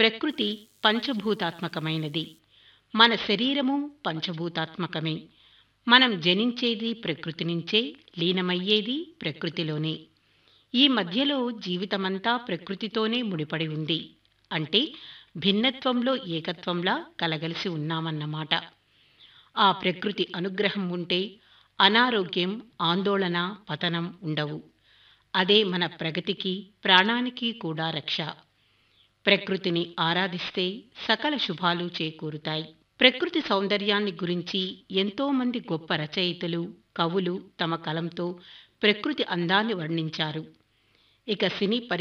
ప్రకృతి పంచభూతాత్మకమైనది మన శరీరము పంచభూతాత్మకమే మనం జనించేది ప్రకృతి నుంచే లీనమయ్యేది ప్రకృతిలోనే ఈ మధ్యలో జీవితమంతా ప్రకృతితోనే ముడిపడి ఉంది అంటే భిన్నత్వంలో ఏకత్వంలా కలగలిసి ఉన్నామన్నమాట ఆ ప్రకృతి అనుగ్రహం ఉంటే అనారోగ్యం ఆందోళన పతనం ఉండవు అదే మన ప్రగతికి ప్రాణానికి కూడా రక్ష ప్రకృతిని ఆరాధిస్తే సకల శుభాలు చేకూరుతాయి ప్రకృతి సౌందర్యాన్ని గురించి ఎంతోమంది గొప్ప రచయితలు కవులు తమ కలంతో ప్రకృతి అందాన్ని వర్ణించారు ఇక సినీ